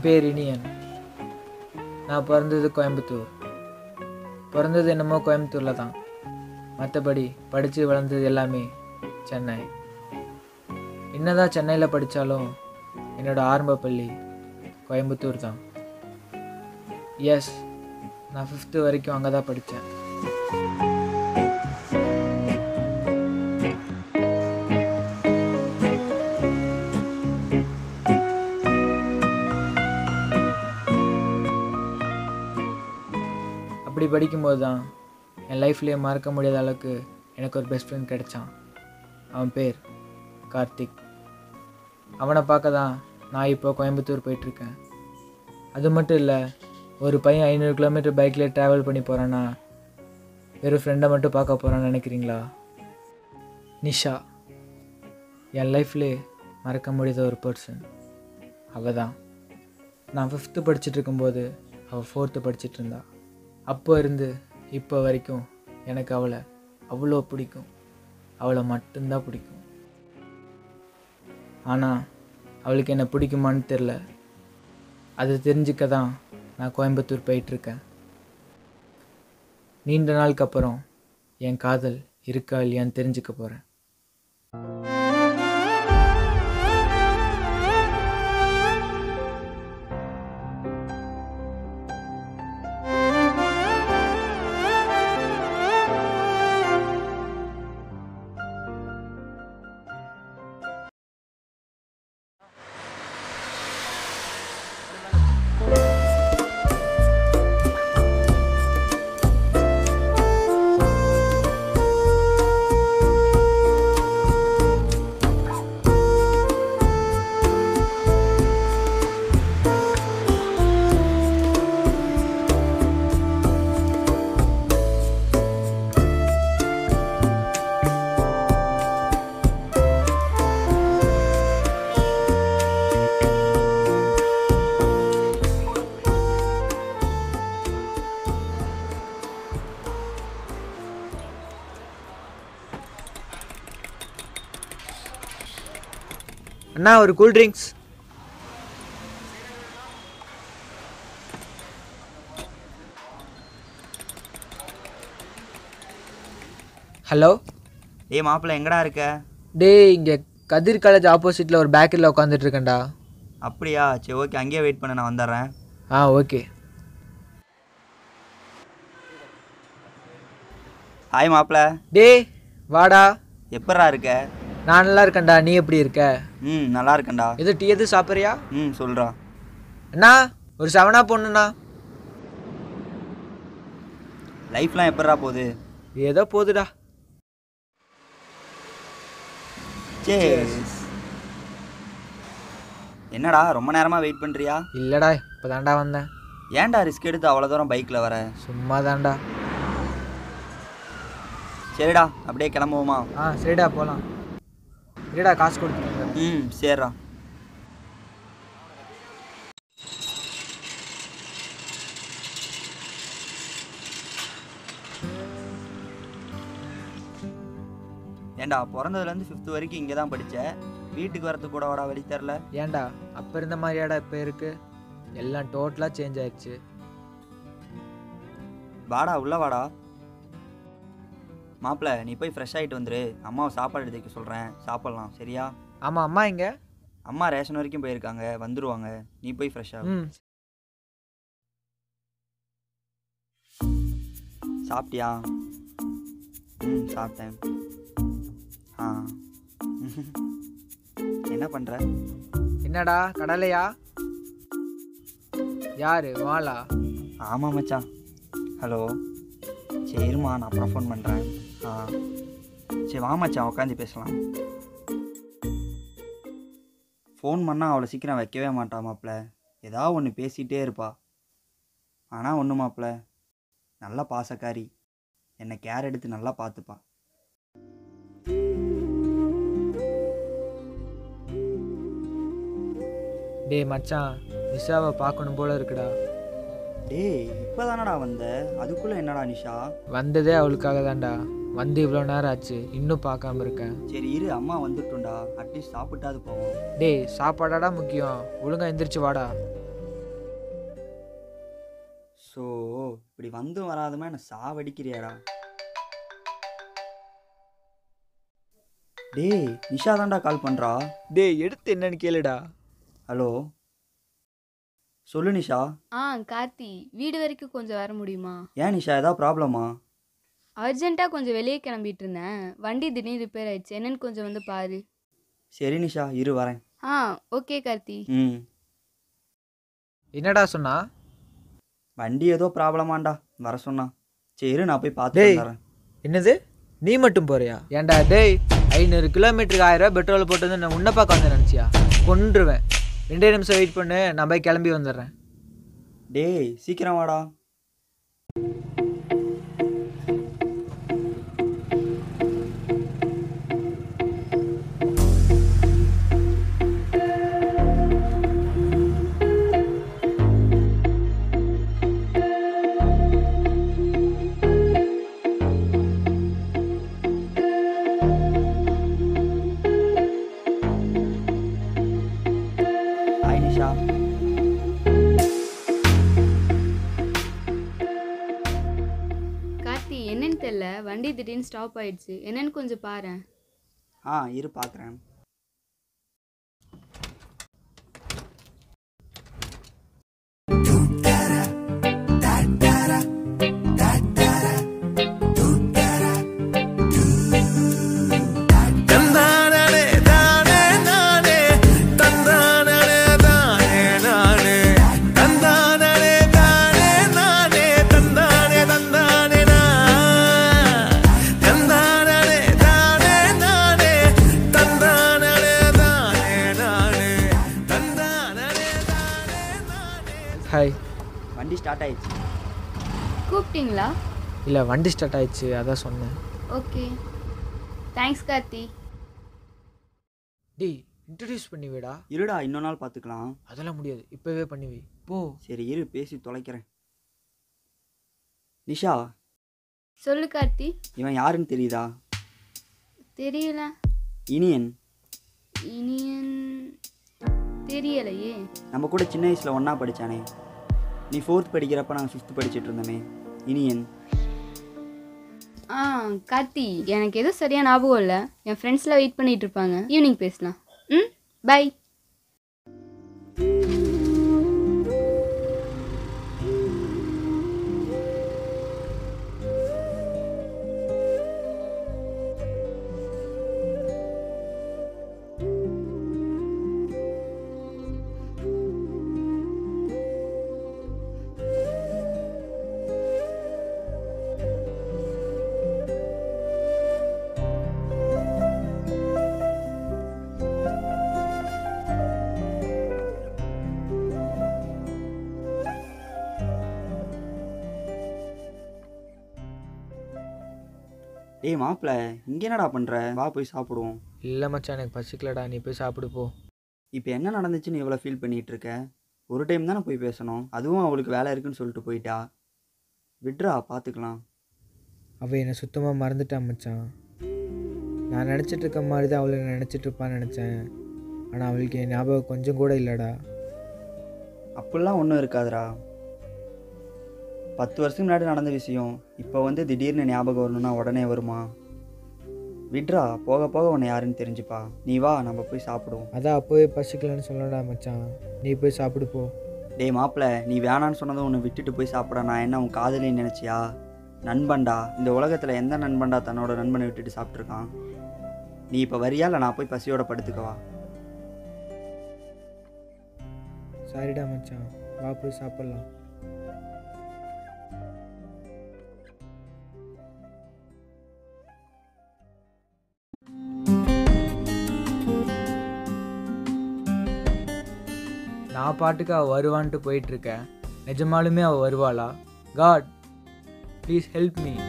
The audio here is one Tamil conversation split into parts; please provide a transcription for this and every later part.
பேர் இனியன் நான் பிறந்தது கோயம்புத்தூர் பிறந்தது என்னமோ கோயம்புத்தூரில் தான் மற்றபடி படித்து வளர்ந்தது எல்லாமே சென்னை என்னதான் சென்னையில் படித்தாலும் என்னோட ஆரம்ப பள்ளி கோயம்புத்தூர் தான் எஸ் நான் ஃபிஃப்த்து வரைக்கும் அங்கே தான் படித்தேன் அப்படி படிக்கும்போது தான் என் லைஃப்லேயே மறக்க முடியாத அளவுக்கு எனக்கு ஒரு பெஸ்ட் ஃப்ரெண்ட் கிடைச்சான் அவன் பேர் கார்த்திக் அவனை பார்க்க தான் நான் இப்போ கோயம்புத்தூர் போயிட்டுருக்கேன் அது மட்டும் இல்லை ஒரு பையன் ஐநூறு கிலோமீட்டர் பைக்கில் ட்ராவல் பண்ணி போகிறான்னா வெறும் ஃப்ரெண்டை மட்டும் பார்க்க போகிறான்னு நினைக்கிறீங்களா நிஷா என் லைஃப்லே மறக்க முடியாத ஒரு பர்சன் அவள் தான் நான் ஃபிஃப்த்து படிச்சுட்டு இருக்கும்போது அவள் ஃபோர்த்து படிச்சுட்டு இருந்தா அப்போ இருந்து இப்போ வரைக்கும் எனக்கு அவளை அவ்வளோ பிடிக்கும் அவளை மட்டும்தான் பிடிக்கும் ஆனால் அவளுக்கு என்ன பிடிக்குமான்னு தெரில அது தெரிஞ்சுக்க தான் நான் கோயம்புத்தூர் போயிட்டுருக்கேன் நீண்ட நாளுக்கு அப்புறம் என் காதல் இருக்கா இல்லையான்னு தெரிஞ்சுக்க போகிறேன் அண்ணா ஒரு கூல் ட்ரிங்க்ஸ் ஹலோ ஏய் மாப்பிள்ள எங்கடா இருக்க டேய் இங்கே கதிர் காலேஜ் ஆப்போசிட்டில் ஒரு பேக்கரியில் உட்காந்துட்டு இருக்கேன்டா அப்படியா சரி ஓகே அங்கேயே வெயிட் பண்ண நான் வந்துடுறேன் ஆ ஓகே ஹாய் மாப்பிள்ள டேய் வாடா எப்படா இருக்க நான் நல்லா இருக்கேன்டா நீ எப்படி இருக்க ம் நல்லா இருக்கேன்டா எது டீ எது சாப்பிட்றியா ம் சொல்கிறா அண்ணா ஒரு செவனா பொண்ணுண்ணா லைஃப்லாம் எப்படா போகுது ஏதோ போகுதுடா Cheers. என்னடா ரொம்ப நேரமாக வெயிட் பண்ணுறியா இல்லைடா இப்போ தாண்டா வந்தேன் ஏன்டா ரிஸ்க் எடுத்து அவ்வளோ தூரம் பைக்கில் வர சும்மா தான்டா சரிடா அப்படியே கிளம்புவோமா ஆ சரிடா போகலாம் சரிடா காசு கொடுத்துருங்க ம் சரிடா ஏன்டா பிறந்ததுலேருந்து ஃபிஃப்த் வரைக்கும் இங்கே தான் படித்த வீட்டுக்கு வரதுக்கு கூட வாடா வழி தெரில ஏன்டா அப்போ இருந்த மாதிரியாடா இப்போ இருக்கு எல்லாம் டோட்டலாக சேஞ்ச் ஆயிடுச்சு வாடா உள்ள வாடா மாப்பிள்ள நீ போய் ஃப்ரெஷ் ஆகிட்டு வந்துரு அம்மாவை சாப்பாடு எடுத்து வைக்க சொல்கிறேன் சாப்பிட்லாம் சரியா ஆமாம் அம்மா எங்க அம்மா ரேஷன் வரைக்கும் போயிருக்காங்க வந்துருவாங்க நீ போய் ஃப்ரெஷ்ஷாக ம் சாப்பிட்டியா ம் சாப்பிட்டேன் ஆ என்ன பண்ணுற என்னடா கடலையா யாரு வாளா ஆமாம் மச்சான் ஹலோ சரிம்மா நான் அப்புறம் ஃபோன் பண்ணுறேன் ஆ சரி வா மச்சான் உட்காந்து பேசலாம் ஃபோன் பண்ணால் அவ்வளோ சீக்கிரம் வைக்கவே மாட்டா மாப்பிள்ள ஏதாவது ஒன்று பேசிகிட்டே இருப்பா ஆனால் ஒன்று மாப்பிள்ள நல்ல பாசக்காரி என்னை கேர் எடுத்து நல்லா பார்த்துப்பா டேய் மச்சான் நிஷாவை பார்க்கணும் போல இருக்குடா டேய் இப்போ தானடா வந்த அதுக்குள்ளே என்னடா நிஷா வந்ததே அவளுக்காக தான்டா வந்து இவ்வளோ நேரம் ஆச்சு இன்னும் பார்க்காம இருக்கேன் சரி இரு அம்மா வந்துட்டோம்டா அட்லீஸ்ட் சாப்பிட்டாது போவோம் டேய் சாப்பாடாடா முக்கியம் ஒழுங்கா எந்திரிச்சு வாடா இப்படி வந்தும் வராதமா என்னை சாவடிக்கிறியாடா டேய் நிஷா தான்டா கால் பண்ணுறா டேய் எடுத்து என்னன்னு கேளுடா ஹலோ சொல்லு நிஷா ஆ கார்த்தி வீடு வரைக்கும் கொஞ்சம் வர முடியுமா ஏன் நிஷா ஏதாவது ப்ராப்ளமா அர்ஜென்ட்டாக கொஞ்சம் வெளியே கிளம்பிட்டு இருந்தேன் வண்டி திடீர்னு ரிப்பேர் ஆயிடுச்சு என்னன்னு கொஞ்சம் வந்து பாரு சரி நிஷா இரு வரேன் ஆ ஓகே கார்த்தி ம் என்னடா சொன்னா வண்டி ஏதோ ப்ராப்ளமாண்டா வர சொன்னா சரி இரு, நான் போய் பார்த்து டேய். வந்துடுறேன் என்னது நீ மட்டும் போறியா ஏன்டா டேய் ஐநூறு கிலோமீட்டருக்கு ஆயிரம் ரூபாய் பெட்ரோல் போட்டு வந்து நான் உன்னை பார்க்க வந்து நினச்சியா கொன்றுவேன் ரெண்டே நிமிஷம் வெயிட் பண்ணு நான் போய் கிளம்பி வந்துடுறேன் டேய் சீக்கிரம் வாடா ஹாய் நிஷா கார்த்தி என்னன்னு தெரில வண்டி திடீர்னு ஸ்டாப் ஆயிடுச்சு என்னன்னு கொஞ்சம் பாரு ஆ இரு பார்க்குறேன் தந்தானே தானே நானே தந்தானே தானே நானே தந்தானே தானே நானே தந்தானே தந்தானே நா தந்தானே தானே நானே தந்தானே தானே நானே தந்தானே தானே நானே ஹாய் வண்டி ஸ்டார்ட் ஆயிடுச்சு கூப்பிட்டீங்களா இல்லை வண்டி ஸ்டார்ட் ஆயிடுச்சு அதான் சொன்னேன் ஓகே தேங்க்ஸ் கார்த்தி டேய் இன்ட்ரடியூஸ் பண்ணி விடா இருடா இன்னொரு நாள் பார்த்துக்கலாம் அதெல்லாம் முடியாது இப்போவே பண்ணி வை போ சரி இரு பேசி தொலைக்கிறேன் நிஷா சொல்லு கார்த்தி இவன் யாருன்னு தெரியுதா தெரியல இனியன் இனியன் தெரியலையே நம்ம கூட சின்ன வயசில் ஒன்றா படித்தானே நீ ஃபோர்த் படிக்கிறப்ப நான் ஃபிஃப்த் படிச்சுட்டு இருந்தோமே இனியன் ஆ கார்த்தி எனக்கு எதுவும் சரியா ஞாபகம் இல்லை என் ஃப்ரெண்ட்ஸ்லாம் வெயிட் பண்ணிட்டு இருப்பாங்க ஈவினிங் பேசலாம் ம் பை டேய் மாப்பிள்ள இங்கே என்னடா பண்ணுற வா போய் சாப்பிடுவோம் இல்லை மச்சான் எனக்கு பசிக்கலடா நீ போய் சாப்பிடு போ இப்போ என்ன நடந்துச்சுன்னு இவ்வளோ ஃபீல் பண்ணிகிட்டு இருக்க ஒரு டைம் தானே போய் பேசணும் அதுவும் அவளுக்கு வேலை இருக்குன்னு சொல்லிட்டு போயிட்டா விட்றா பார்த்துக்கலாம் அவள் என்னை சுத்தமாக மறந்துட்டான் மச்சான் நான் நினச்சிட்டு இருக்க மாதிரி தான் அவளை நினச்சிட்டு இருப்பான்னு நினச்சேன் ஆனால் அவளுக்கு என் ஞாபகம் கொஞ்சம் கூட இல்லைடா அப்படிலாம் ஒன்றும் இருக்காதுடா பத்து வருஷம் முன்னாடி நடந்த விஷயம் இப்போ வந்து திடீர்னு ஞாபகம் வரணும்னா உடனே வருமா விட்றா போக போக உன்னை யாருன்னு தெரிஞ்சுப்பா நீ வா நம்ம போய் சாப்பிடுவோம் அதான் அப்போவே பசிக்கலன்னு சொல்லடா மச்சான் நீ போய் சாப்பிடு போ டேய் மாப்பிள்ள நீ வேணான்னு சொன்னதும் உன்னை விட்டுட்டு போய் சாப்பிட நான் என்ன உன் காதலின்னு நினச்சியா நண்பன்டா இந்த உலகத்தில் எந்த நண்பன்டா தன்னோட நண்பனை விட்டுட்டு சாப்பிட்ருக்கான் நீ இப்போ வரியா இல்லை நான் போய் பசியோட படுத்துக்கவா சாரிடா மச்சான் வா போய் சாப்பிட்லாம் நான் பாட்டுக்கு அவள் வருவான்ட்டு போயிட்டு இருக்கேன் நிஜமாலுமே அவள் வருவாளா காட் ப்ளீஸ் ஹெல்ப் மீ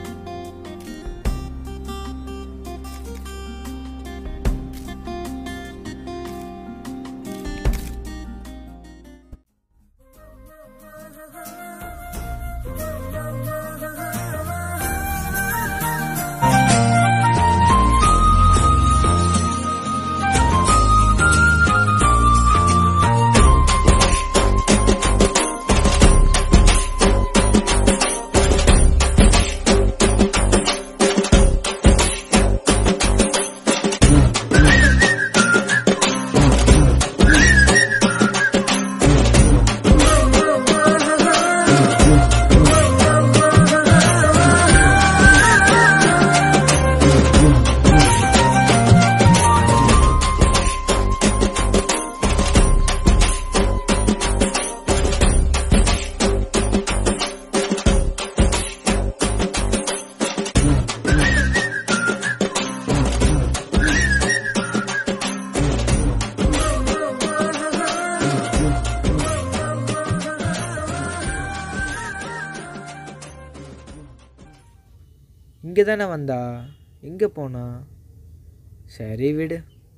இங்கே தானே வந்தா எங்கே போனா சரி விடு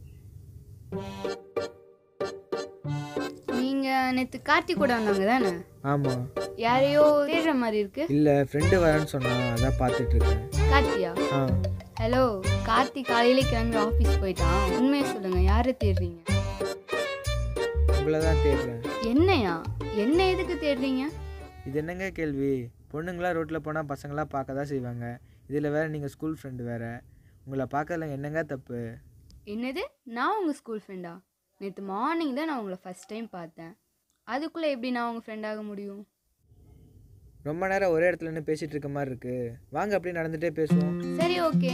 நீங்கள் நேற்று கார்த்தி கூட வந்தாங்க தானே ஆமாம் யாரையோ தேடுற மாதிரி இருக்கு இல்லை ஃப்ரெண்டு வரேன்னு சொன்னான் அதான் பார்த்துட்டு இருக்கேன் கார்த்தியா ஆ ஹலோ கார்த்தி காலையில கிளம்பி ஆஃபீஸ் போயிட்டான் உண்மையை சொல்லுங்க யாரை தேடுறீங்க உங்களை தான் தேடுறேன் என்னையா என்ன எதுக்கு தேடுறீங்க இது என்னங்க கேள்வி பொண்ணுங்களாம் ரோட்டில் போனால் பசங்களாம் பார்க்க தான் செய்வாங்க இதில் வேறு நீங்கள் ஸ்கூல் ஃப்ரெண்டு வேறு உங்களை பார்க்கறதுல என்னங்க தப்பு என்னது நான் உங்கள் ஸ்கூல் ஃப்ரெண்டா நேற்று மார்னிங் தான் நான் உங்களை ஃபஸ்ட் டைம் பார்த்தேன் அதுக்குள்ளே எப்படி நான் உங்கள் ஃப்ரெண்டாக முடியும் ரொம்ப நேரம் ஒரே இடத்துல நின்று பேசிகிட்டு இருக்க மாதிரி இருக்குது வாங்க அப்படியே நடந்துகிட்டே பேசுவோம் சரி ஓகே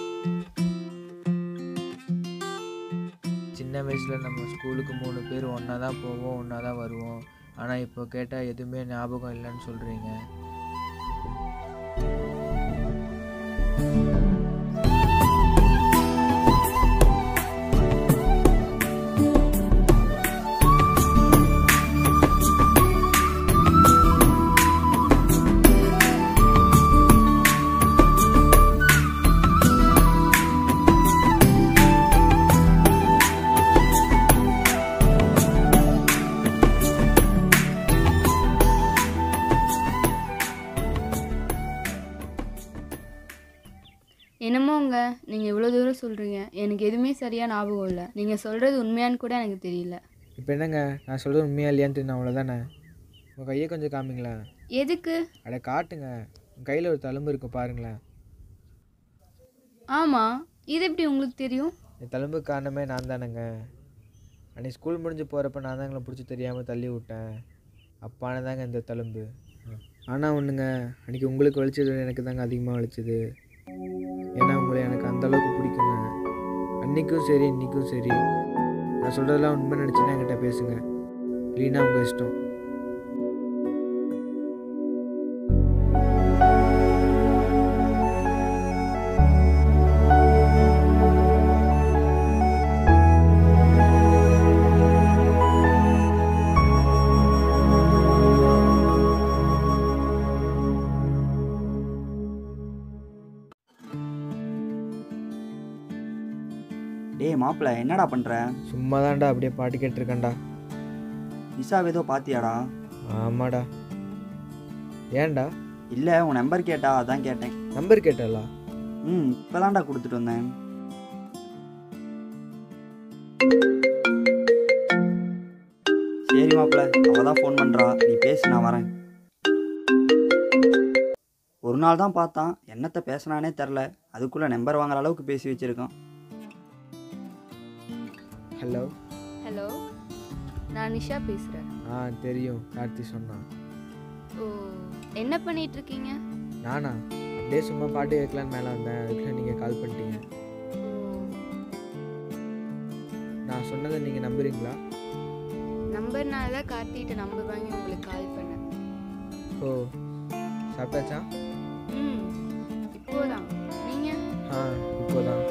சின்ன வயசில் நம்ம ஸ்கூலுக்கு மூணு பேர் ஒன்றா தான் போவோம் ஒன்றா தான் வருவோம் ஆனால் இப்போ கேட்டால் எதுவுமே ஞாபகம் இல்லைன்னு சொல்கிறீங்க என்னமோங்க நீங்கள் இவ்வளோ தூரம் சொல்கிறீங்க எனக்கு எதுவுமே சரியாக ஞாபகம் இல்லை நீங்கள் சொல்கிறது உண்மையான்னு கூட எனக்கு தெரியல இப்போ என்னங்க நான் சொல்கிறது உண்மையா இல்லையான்னு தெரியும் அவ்வளோதானே உங்கள் கையை கொஞ்சம் காமிங்களேன் எதுக்கு அட காட்டுங்க உங்கள் கையில் ஒரு தழும்பு இருக்கும் பாருங்களேன் ஆமாம் இது எப்படி உங்களுக்கு தெரியும் இந்த தழும்புக்கு காரணமே நான் தானேங்க அன்னைக்கு ஸ்கூல் முடிஞ்சு போகிறப்ப நான் தான் எங்களை பிடிச்சி தெரியாமல் தள்ளி விட்டேன் அப்பானதாங்க இந்த தழும்பு ஆனால் ஒன்றுங்க அன்றைக்கி உங்களுக்கு வலிச்சது எனக்கு தாங்க அதிகமாக வலிச்சது ஏன்னா உங்களை எனக்கு அந்த அளவுக்கு பிடிக்குங்க அன்றைக்கும் சரி இன்றைக்கும் சரி நான் சொல்கிறதெல்லாம் உண்மை நினச்சின்னா என்கிட்ட பேசுங்க இல்லைன்னா உங்கள் இஷ்டம் டேய் மாப்பிள்ள என்னடா பண்ணுற சும்மா தான்டா அப்படியே பாட்டு கேட்டிருக்கேன்டா நிஷாவை ஏதோ பாத்தியாடா ஆமாடா ஏன்டா இல்லை உன் நம்பர் கேட்டா அதான் கேட்டேன் நம்பர் கேட்டலா ம் இப்போதான்டா கொடுத்துட்டு வந்தேன் சரி மாப்பிள்ள அவள் தான் ஃபோன் பண்ணுறா நீ பேசு நான் வரேன் ஒரு நாள் தான் பார்த்தான் என்னத்தை பேசினானே தெரில அதுக்குள்ளே நம்பர் வாங்குற அளவுக்கு பேசி வச்சுருக்கான் ஹலோ ஹலோ நான் நிஷா பேசுகிறேன் ஆ தெரியும் கார்த்தி சொன்னான் ஓ என்ன பண்ணிட்டு இருக்கீங்க நானா அப்படியே சும்மா பாட்டு கேட்கலான்னு மேலே வந்தேன் அதுக்குள்ள நீங்கள் கால் பண்ணிட்டீங்க ஓ நான் சொன்னதை நீங்கள் நம்புறீங்களா நம்பர்னால தான் கார்த்திகிட்ட நம்பர் வாங்கி உங்களுக்கு கால் பண்ணேன் ஓ சாப்பிட்டாச்சா ம் இப்போதான் நீங்கள் ஆ இப்போதான்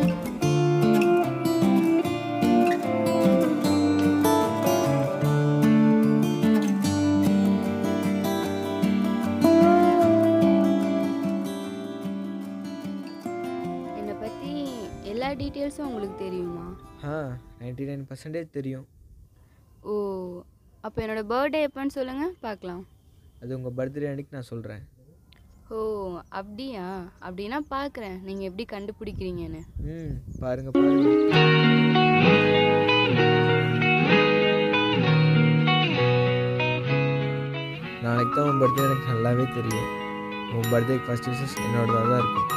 என்னை பற்றி எல்லா டீட்டெயில்ஸும் உங்களுக்கு தெரியுமா ஆ நைன்டி நைன் பர்சன்டேஜ் தெரியும் ஓ அப்போ என்னோட பர்த்டே எப்போன்னு சொல்லுங்கள் பார்க்கலாம் அது உங்கள் பர்த்டே அன்னைக்கு நான் சொல்கிறேன் ஓ அப்படியா அப்படின்னா பார்க்குறேன் நீங்கள் எப்படி கண்டுபிடிக்கிறீங்கன்னு ம் பாருங்க பாருங்க நாளைக்கு தான் உன் பர்த்டே எனக்கு நல்லாவே தெரியும் உன் பர்த்டேக்கு ஃபஸ்ட் விஷஸ் என்னோடதாக தான் இருக்கும்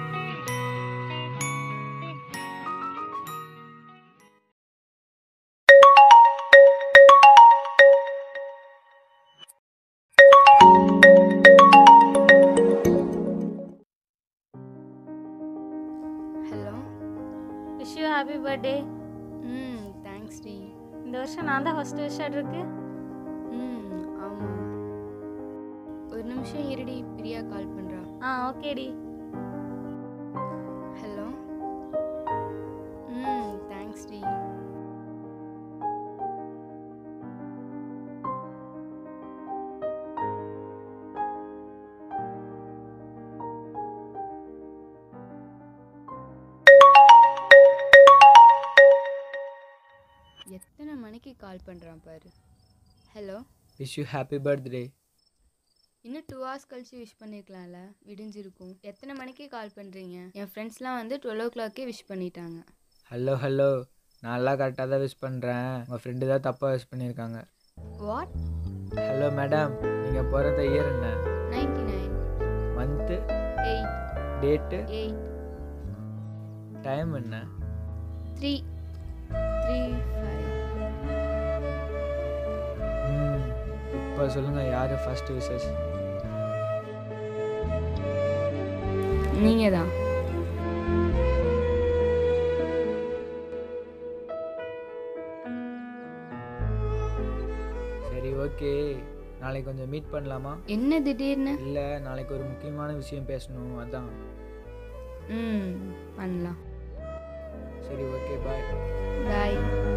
hello wish you happy birthday ம் தேங்க்ஸ் டி இந்த வருஷம் நான் தான் ஃபஸ்ட்டு விஷ் இருக்கு ம் ஆமாம் ஒரு நிமிஷம் இருடி பிரியா கால் பண்ணுறா ஆ ஓகேடி ஹலோ ம் தேங்க்ஸ் டி கால் பண்ணுறான் பாரு hello wish you happy birthday இன்னும் டூ ஹவர்ஸ் கழிச்சு விஷ் பண்ணியிருக்கலாம்ல விடிஞ்சிருக்கும் எத்தனை மணிக்கு கால் பண்ணுறீங்க என் ஃப்ரெண்ட்ஸ்லாம் வந்து டுவெல் ஓ கிளாக்கே விஷ் பண்ணிட்டாங்க ஹலோ ஹலோ நான்லாம் கரெக்டாக தான் விஷ் பண்ணுறேன் உங்கள் ஃப்ரெண்டு தான் தப்பாக விஷ் பண்ணியிருக்காங்க வாட் ஹலோ மேடம் நீங்கள் பிறந்த இயர் என்ன ninety nine month eight date eight time என்ன த்ரீ த்ரீ ஃபைவ் ம் இப்போ சொல்லுங்கள் யார் ஃபஸ்ட்டு விசஸ் நீங்கள் தான் சரி ஓகே நாளைக்கு கொஞ்சம் மீட் பண்ணலாமா என்ன திடீர்னு இல்லை நாளைக்கு ஒரு முக்கியமான விஷயம் பேசணும் அதான் ம் பண்ணலாம் சரி ஓகே பாய் பாய்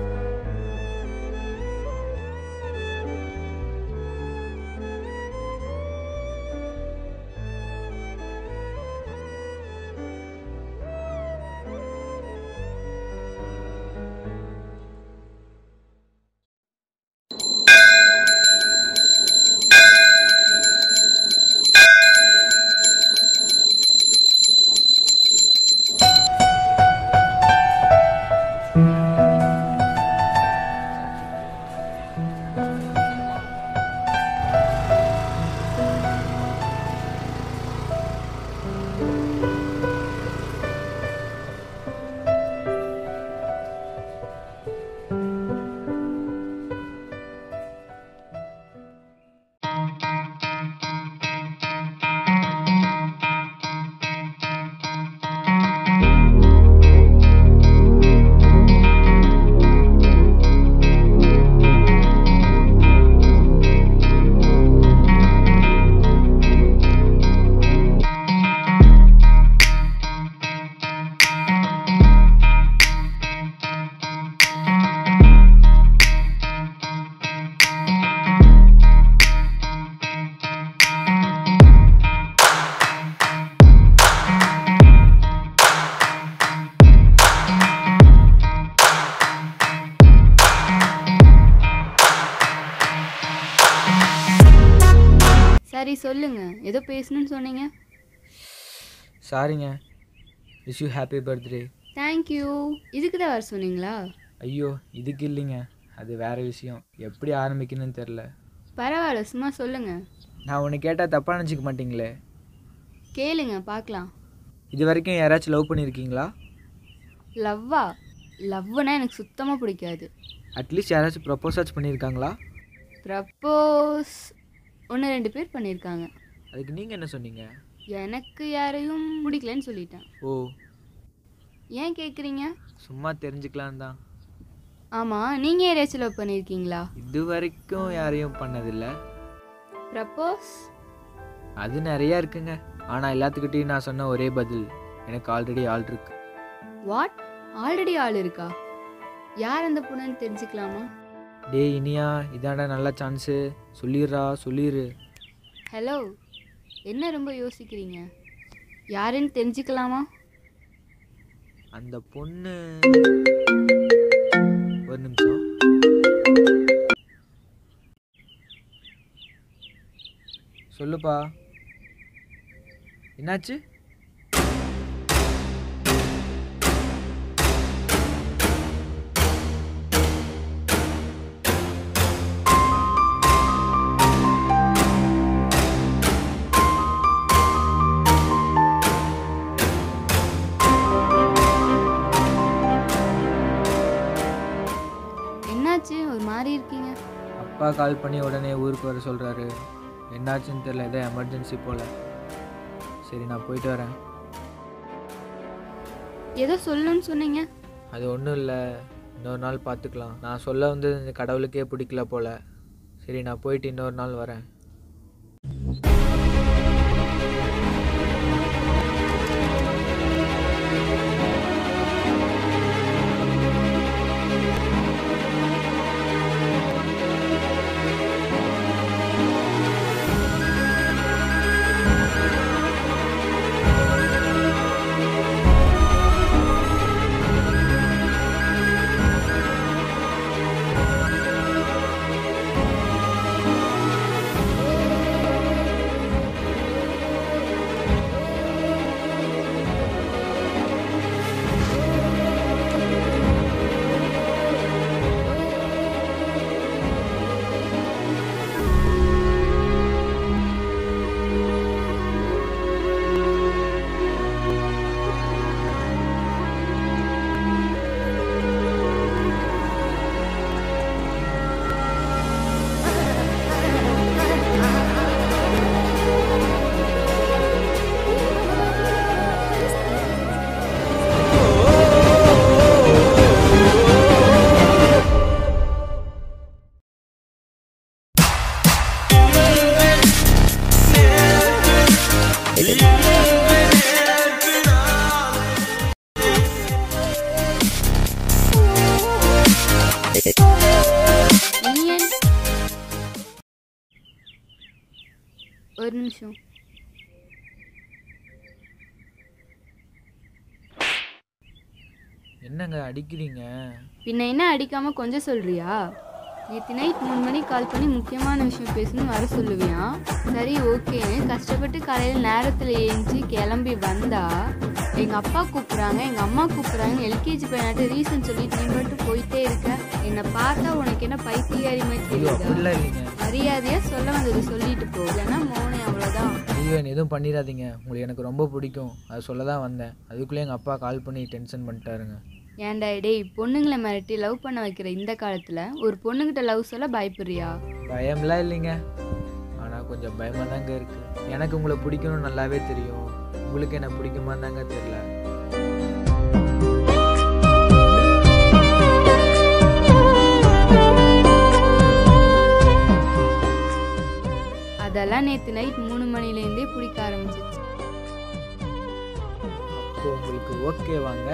சரி சொல்லுங்க ஏதோ பேசணும்னு சொன்னீங்க சாரிங்க wish you happy birthday thank you இதுக்கு தான் வர சொன்னீங்களா ஐயோ இதுக்கு இல்லைங்க அது வேற விஷயம் எப்படி ஆரம்பிக்கணும்னு தெரில பரவாயில்ல சும்மா சொல்லுங்க நான் உன்னை கேட்டால் தப்பாக நினச்சிக்க மாட்டீங்களே கேளுங்க பார்க்கலாம் இது வரைக்கும் யாராச்சும் லவ் பண்ணியிருக்கீங்களா லவ்வா லவ்னா எனக்கு சுத்தமாக பிடிக்காது அட்லீஸ்ட் யாராச்சும் ப்ரப்போஸாச்சும் பண்ணியிருக்காங்களா ப்ரப்போஸ் ஒன்று ரெண்டு பேர் பண்ணியிருக்காங்க அதுக்கு நீங்கள் என்ன சொன்னீங்க எனக்கு யாரையும் பிடிக்கலன்னு சொல்லிட்டேன் ஓ ஏன் கேட்குறீங்க சும்மா தெரிஞ்சுக்கலாம் தான் ஆமாம் நீங்கள் யாரையாச்சும் லவ் பண்ணியிருக்கீங்களா இது வரைக்கும் யாரையும் பண்ணதில்லை ப்ரப்போஸ் அது நிறையா இருக்குங்க ஆனால் எல்லாத்துக்கிட்டையும் நான் சொன்ன ஒரே பதில் எனக்கு ஆல்ரெடி ஆள் இருக்கு வாட் ஆல்ரெடி ஆள் இருக்கா யார் அந்த பொண்ணுன்னு தெரிஞ்சுக்கலாமா டேய் இனியா இதாண்டா நல்ல சான்ஸு சொல்லிடுறா சொல்லிடு ஹலோ என்ன ரொம்ப யோசிக்கிறீங்க யாருன்னு தெரிஞ்சுக்கலாமா அந்த பொண்ணு ஒரு நிமிஷம் சொல்லுப்பா என்னாச்சு என்னாச்சு ஒரு மாதிரி இருக்கீங்க அப்பா கால் பண்ணி உடனே ஊருக்கு வர சொல்கிறாரு என்னாச்சுன்னு தெரியல ஏதோ எமர்ஜென்சி போல் சரி நான் போயிட்டு வரேன் ஏதோ சொல்லணும்னு சொன்னீங்க அது ஒன்றும் இல்லை இன்னொரு நாள் பார்த்துக்கலாம் நான் சொல்ல வந்து இந்த கடவுளுக்கே பிடிக்கல போல் சரி நான் போயிட்டு இன்னொரு நாள் வரேன் ஒரு நிமிஷம் என்னங்க அடிக்கிறீங்க பின்ன என்ன அடிக்காமல் கொஞ்சம் சொல்கிறியா நேற்று நைட் மூணு மணிக்கு கால் பண்ணி முக்கியமான விஷயம் பேசணும் வர சொல்லுவியான் சரி ஓகேன்னு கஷ்டப்பட்டு காலையில் நேரத்தில் ஏஞ்சி கிளம்பி வந்தா எங்கள் அப்பா கூப்பிட்றாங்க எங்கள் அம்மா கூப்பிட்றாங்க எல்கேஜி பையனாட்ட ரீசன் சொல்லிட்டு நீ மட்டும் போயிட்டே இருக்க என்னை பார்த்தா உனக்கு என்ன பைத்தியாரி மாதிரி ஐயோ தெரியுதா அப்படிலாம் இல்லைங்க மரியாதையாக சொல்ல வந்தது சொல்லிட்டு போ இல்லைன்னா மோனே அவ்வளோதான் ஐயோ என்ன எதுவும் பண்ணிடாதீங்க உங்களுக்கு எனக்கு ரொம்ப பிடிக்கும் அது சொல்ல தான் வந்தேன் அதுக்குள்ளே எங்கள் அப்பா கால் பண்ணி டென்ஷன் பண்ணிட்டாருங்க ஏன்டா டேய் பொண்ணுங்களை மிரட்டி லவ் பண்ண வைக்கிற இந்த காலத்தில் ஒரு பொண்ணுகிட்ட லவ் சொல்ல பயப்படுறியா பயம்லாம் இல்லைங்க ஆனால் கொஞ்சம் பயமாக தாங்க இருக்குது எனக்கு உங்களை பிடிக்கணும்னு நல்லாவே தெரியும் உங்களுக்கு என்ன பிடிக்குமா தாங்க தெரியல அதெல்லாம் நேற்று நைட் மூணு மணிலேருந்தே பிடிக்க ஆரம்பிச்சிச்சு அப்போ உங்களுக்கு ஓகே வாங்க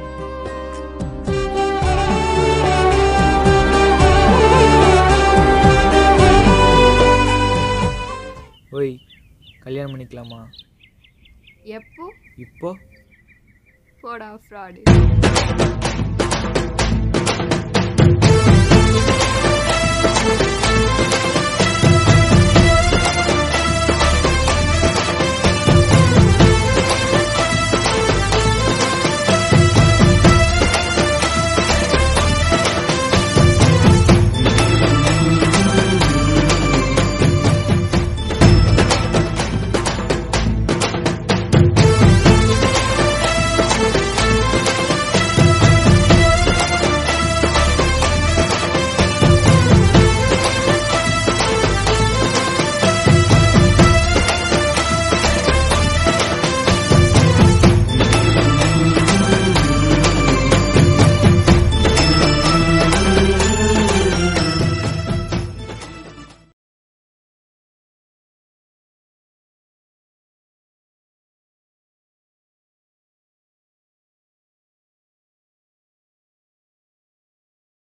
ஓய் கல்யாணம் பண்ணிக்கலாமா எப்போ இப்போ போடா ஃப்ராடு